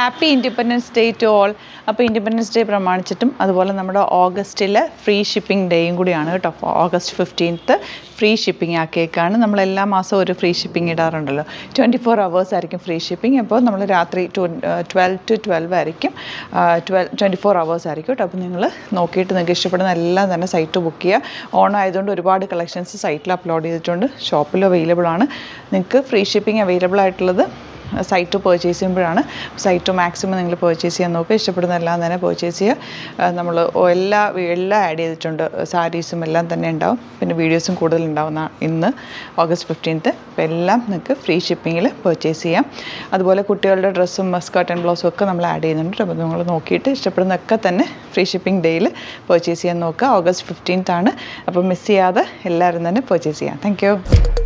happy independence day to all അപ്പോൾ independence day പ്രമാണിച്ചിട്ടും അതുപോലെ നമ്മുടെ ഓഗസ്റ്റിലെ ഫ്രീ ഷിപ്പിംഗ് ഡേയും കൂടിയാണ് കേട്ടോ അപ്പോൾ ഓഗസ്റ്റ് ഫിഫ്റ്റീൻത്ത് ഫ്രീ ഷിപ്പിംഗ് ആക്കിയേക്കാണ് നമ്മൾ എല്ലാ മാസവും ഒരു ഫ്രീ ഷിപ്പിംഗ് ഇടാറുണ്ടല്ലോ ട്വൻറ്റി ഫോർ അവേഴ്സ് ആയിരിക്കും ഫ്രീ ഷിപ്പിംഗ് അപ്പോൾ നമ്മൾ രാത്രി ട്വൽവ് ടു ട്വൽവ് ആയിരിക്കും ട്വൽവ് ട്വൻറ്റി ഫോർ അവേഴ്സ് ആയിരിക്കും കേട്ടോ അപ്പോൾ നിങ്ങൾ നോക്കിയിട്ട് നിങ്ങൾക്ക് ഇഷ്ടപ്പെടുന്ന എല്ലാം തന്നെ സൈറ്റ് ബുക്ക് ചെയ്യുക ഓണം ആയതുകൊണ്ട് ഒരുപാട് കളക്ഷൻസ് സൈറ്റിൽ അപ്ലോഡ് ചെയ്തിട്ടുണ്ട് ഷോപ്പിൽ അവൈലബിൾ ആണ് നിങ്ങൾക്ക് ഫ്രീ ഷിപ്പിംഗ് അവൈലബിൾ ആയിട്ടുള്ളത് സൈറ്റ് പർച്ചേസ് ചെയ്യുമ്പോഴാണ് സൈറ്റ് മാക്സിമം നിങ്ങൾ പർച്ചേസ് ചെയ്യാൻ നോക്കുക ഇഷ്ടപ്പെടുന്ന എല്ലാം തന്നെ പർച്ചേസ് ചെയ്യുക നമ്മൾ എല്ലാ എല്ലാം ആഡ് ചെയ്തിട്ടുണ്ട് സാരീസും എല്ലാം തന്നെ ഉണ്ടാവും പിന്നെ വീഡിയോസും കൂടുതൽ ഉണ്ടാവുന്ന ഇന്ന് ഓഗസ്റ്റ് ഫിഫ്റ്റീൻത്ത് അപ്പോൾ എല്ലാം നിങ്ങൾക്ക് ഫ്രീ ഷിപ്പിങ്ങിൽ പർച്ചേസ് ചെയ്യാം അതുപോലെ കുട്ടികളുടെ ഡ്രസ്സും സ്കർട്ട് ആൻഡ് ബ്ലൗസും ഒക്കെ നമ്മൾ ആഡ് ചെയ്യുന്നുണ്ട് അപ്പോൾ നിങ്ങൾ നോക്കിയിട്ട് ഇഷ്ടപ്പെടുന്നതൊക്കെ തന്നെ ഫ്രീ ഷിപ്പിംഗ് ഡേയിൽ പർച്ചേസ് ചെയ്യാൻ നോക്കുക ഓഗസ്റ്റ് ഫിഫ്റ്റീൻത്ത് ആണ് അപ്പോൾ മിസ് ചെയ്യാതെ എല്ലാവരും തന്നെ പർച്ചേസ് ചെയ്യാം താങ്ക് യു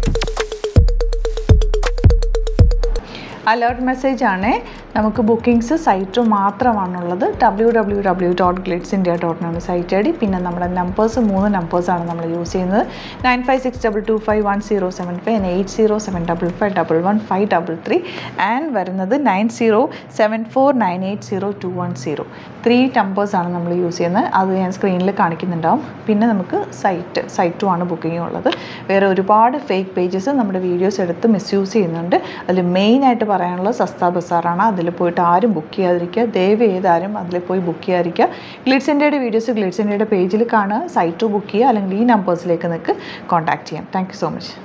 അലേർട്ട് മെസ്സേജ് ആണ് നമുക്ക് ബുക്കിംഗ്സ് സൈറ്റ് മാത്രമാണുള്ളത് W W W dot glitz India dot ആണ് സൈറ്റ് ഐ ഡി പിന്നെ നമ്മുടെ നമ്പേഴ്സ് മൂന്ന് നമ്പേഴ്സാണ് നമ്മൾ യൂസ് ചെയ്യുന്നത് nine five six double two five one zero seven five eight zero seven double five double one five double three and വരുന്നത് nine zero seven four nine eight zero two one zero three നമ്പേഴ്സാണ് നമ്മൾ use ചെയ്യുന്നത് അത് ഞാൻ സ്ക്രീനിൽ കാണിക്കുന്നുണ്ടാവും പിന്നെ നമുക്ക് site സൈറ്റും ആണ് ബുക്കിംഗ് ഉള്ളത് വേറെ ഒരുപാട് ഫേക്ക് പേജസ് നമ്മുടെ വീഡിയോസ് എടുത്ത് മിസ്യൂസ് ചെയ്യുന്നുണ്ട് അതിൽ മെയിനായിട്ട് പറയാനുള്ളത് സസ്ത ബസാറാണ് അതിൽ പോയിട്ട് ആരും ബുക്ക് ചെയ്യാതിരിക്കുക ദയവ് ചെയ്താരും അതിൽ പോയി ബുക്ക് ചെയ്യാതിരിക്കുക ഗ്ലിഡ്സ് ഇന്ത്യയുടെ വീഡിയോസ് ഗ്ലിഡ്സ് ഇന്ത്യയുടെ പേജിൽ കാണുക സൈറ്റ് ബുക്ക് ചെയ്യുക അല്ലെങ്കിൽ ഈ നമ്പേഴ്സിലേക്ക് നിങ്ങൾക്ക് കോൺടാക്ട് ചെയ്യാം താങ്ക് യു സോ മച്ച്